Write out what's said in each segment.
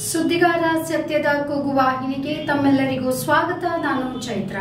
ಸುದ್ದಿಗಾರ ಸತ್ಯದ ಕೂಗು ವಾಹಿನಿಗೆ ತಮ್ಮೆಲ್ಲರಿಗೂ ಸ್ವಾಗತ ನಾನು ಚೈತ್ರ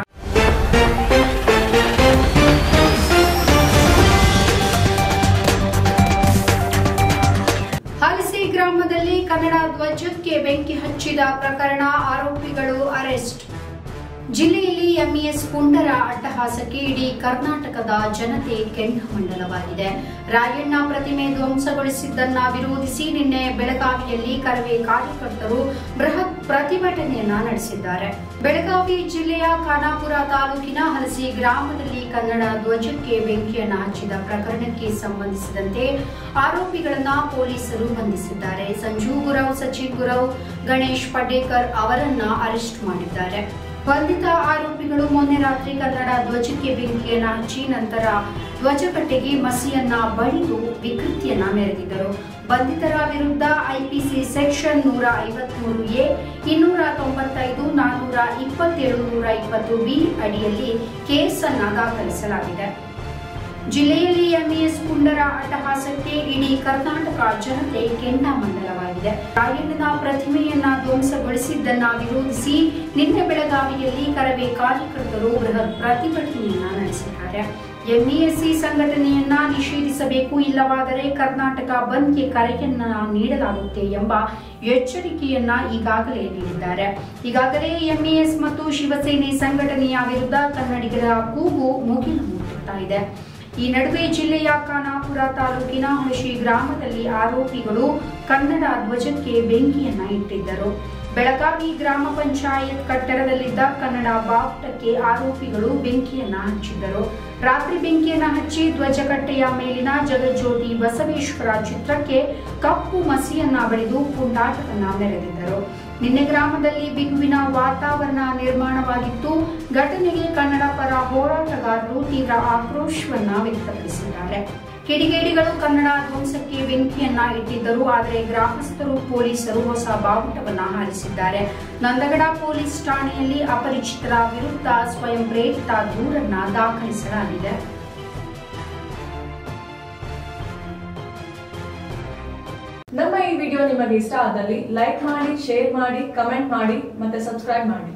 ಹಲಸಿ ಗ್ರಾಮದಲ್ಲಿ ಕನ್ನಡ ಧ್ವಜಕ್ಕೆ ಬೆಂಕಿ ಹಚ್ಚಿದ ಪ್ರಕರಣ ಆರೋಪಿಗಳು ಅರೆಸ್ಟ್ ಜಿಲ್ಲೆಯಲ್ಲಿ ಎಂಇಎಸ್ ಪುಂಡರ ಅಟ್ಟಹಾಸಕ್ಕೆ ಇಡೀ ಕರ್ನಾಟಕದ ಜನತೆ ಕೆಂಡಮಂಡಲವಾಗಿದೆ ರಾಯಣ್ಣ ಪ್ರತಿಮೆ ಧ್ವಂಸಗೊಳಿಸಿದ್ದನ್ನ ವಿರೋಧಿಸಿ ನಿನ್ನೆ ಬೆಳಗಾವಿಯಲ್ಲಿ ಕರವೇ ಕಾರ್ಯಕರ್ತರು ಬೃಹತ್ ಪ್ರತಿಭಟನೆಯನ್ನ ನಡೆಸಿದ್ದಾರೆ ಬೆಳಗಾವಿ ಜಿಲ್ಲೆಯ ಖಾನಾಪುರ ತಾಲೂಕಿನ ಹಲಸಿ ಗ್ರಾಮದಲ್ಲಿ ಕನ್ನಡ ಧ್ವಜಕ್ಕೆ ಬೆಂಕಿಯನ್ನ ಹಚ್ಚಿದ ಪ್ರಕರಣಕ್ಕೆ ಸಂಬಂಧಿಸಿದಂತೆ ಆರೋಪಿಗಳನ್ನ ಪೊಲೀಸರು ಬಂಧಿಸಿದ್ದಾರೆ ಸಂಜು ಗುರವ್ ಸಚಿನ್ ಗುರವ್ ಗಣೇಶ್ ಪಡೇಕರ್ ಅವರನ್ನ ಅರೆಸ್ಟ್ ಮಾಡಿದ್ದಾರೆ ಬಂಧಿತ ಆರೋಪಿಗಳು ಮೊನ್ನೆ ರಾತ್ರಿ ಕನ್ನಡ ಧ್ವಜಕ್ಕೆ ಬೆಂಕಿಯನ್ನ ಹಚ್ಚಿ ನಂತರ ಧ್ವಜಕಟ್ಟೆಗೆ ಮಸಿಯನ್ನ ಬಳಿದು ವಿಕೃತಿಯನ್ನ ಮೆರೆದಿದ್ದರು ಬಂಧಿತರ ವಿರುದ್ಧ ಐಪಿಸಿ ಸೆಕ್ಷನ್ ನೂರ ಐವತ್ಮೂರು ಎ ಇನ್ನೂರ ತೊಂಬತ್ತೈದು ನಾನ್ನೂರ ಇಪ್ಪತ್ತೇಳು ನೂರ ಇಪ್ಪತ್ತು ಬಿ ಅಡಿಯಲ್ಲಿ ಕೇಸನ್ನ ದಾಖಲಿಸಲಾಗಿದೆ ಜಿಲ್ಲೆಯಲ್ಲಿ ಎಂಇಎಸ್ ಪುಂಡರ ಅಟ್ಟಹಾಸಕ್ಕೆ ಇಡೀ ಕರ್ನಾಟಕ ಜನತೆ ಕೆಂಡಾಮಂಡಲವಾಗಿದೆ ರಾಯಣ್ಣನ ಪ್ರತಿಮೆಯನ್ನ ಧ್ವಂಸಗೊಳಿಸಿದ್ದನ್ನ ವಿರೋಧಿಸಿ ನಿನ್ನೆ ಬೆಳಗಾವಿಯಲ್ಲಿ ಕರವೇ ಕಾರ್ಯಕರ್ತರು ಬೃಹತ್ ಪ್ರತಿಭಟನೆಯನ್ನ ನಡೆಸಿದ್ದಾರೆ ಎಂಇಎಸ್ಸಿ ಸಂಘಟನೆಯನ್ನ ನಿಷೇಧಿಸಬೇಕು ಇಲ್ಲವಾದರೆ ಕರ್ನಾಟಕ ಬಂದ್ಗೆ ಕರೆಯನ್ನ ನೀಡಲಾಗುತ್ತೆ ಎಂಬ ಎಚ್ಚರಿಕೆಯನ್ನ ಈಗಾಗಲೇ ನೀಡಿದ್ದಾರೆ ಈಗಾಗಲೇ ಎಂಇಎಸ್ ಮತ್ತು ಶಿವಸೇನೆ ಸಂಘಟನೆಯ ವಿರುದ್ಧ ಕನ್ನಡಿಗರ ಕೂಗು ಮುಗಿಲು ಮುಟ್ಟುತ್ತಾ ಇದೆ ಈ ನಡುವೆ ಜಿಲ್ಲೆಯ ಖಾನಾಪುರ ತಾಲೂಕಿನ ಹಳಶಿ ಗ್ರಾಮದಲ್ಲಿ ಆರೋಪಿಗಳು ಕನ್ನಡ ಧ್ವಜಕ್ಕೆ ಬೆಂಕಿಯನ್ನ ಇಟ್ಟಿದ್ದರು ಬೆಳಗಾವಿ ಗ್ರಾಮ ಪಂಚಾಯತ್ ಕಟ್ಟಡದಲ್ಲಿದ್ದ ಕನ್ನಡ ಬಾವುಟಕ್ಕೆ ಆರೋಪಿಗಳು ಬೆಂಕಿಯನ್ನ ಹಚ್ಚಿದ್ದರು ರಾತ್ರಿ ಬೆಂಕಿಯನ್ನ ಹಚ್ಚಿ ಧ್ವಜಕಟ್ಟೆಯ ಮೇಲಿನ ಜಗಜ್ಯೋತಿ ಬಸವೇಶ್ವರ ಚಿತ್ರಕ್ಕೆ ಕಪ್ಪು ಮಸಿಯನ್ನ ಬಳಿದು ಪುಂಡಾಟವನ್ನ ಮೆರೆದಿದ್ದರು ನಿನ್ನೆ ಗ್ರಾಮದಲ್ಲಿ ಬಿಗುವಿನ ವಾತಾವರಣ ನಿರ್ಮಾಣವಾಗಿತ್ತು ಘಟನೆಗೆ ಕನ್ನಡ ಪರ ಹೋರಾಟಗಾರರು ತೀವ್ರ ಆಕ್ರೋಶವನ್ನ ವ್ಯಕ್ತಪಡಿಸಿದ್ದಾರೆ ಕಿಡಿಗೇಡಿಗಳು ಕನ್ನಡ ಧ್ವಂಸಕ್ಕೆ ಬೆಂಕಿಯನ್ನ ಇಟ್ಟಿದ್ದರು ಆದರೆ ಗ್ರಾಮಸ್ಥರು ಪೊಲೀಸರು ಹೊಸ ಬಾವುಟವನ್ನ ಹಾರಿಸಿದ್ದಾರೆ ನಂದಗಡ ಪೊಲೀಸ್ ಠಾಣೆಯಲ್ಲಿ ಅಪರಿಚಿತರ ವಿರುದ್ಧ ಸ್ವಯಂ ಪ್ರೇರಿತ ದೂರನ್ನ ದಾಖಲಿಸಲಾಗಿದೆ ನಮ್ಮ ಈ ವಿಡಿಯೋ ನಿಮಗೆ ಇಷ್ಟ ಆದಲ್ಲಿ ಲೈಕ್ ಮಾಡಿ ಶೇರ್ ಮಾಡಿ ಕಮೆಂಟ್ ಮಾಡಿ ಮತ್ತೆ ಸಬ್ಸ್ಕ್ರೈಬ್ ಮಾಡಿ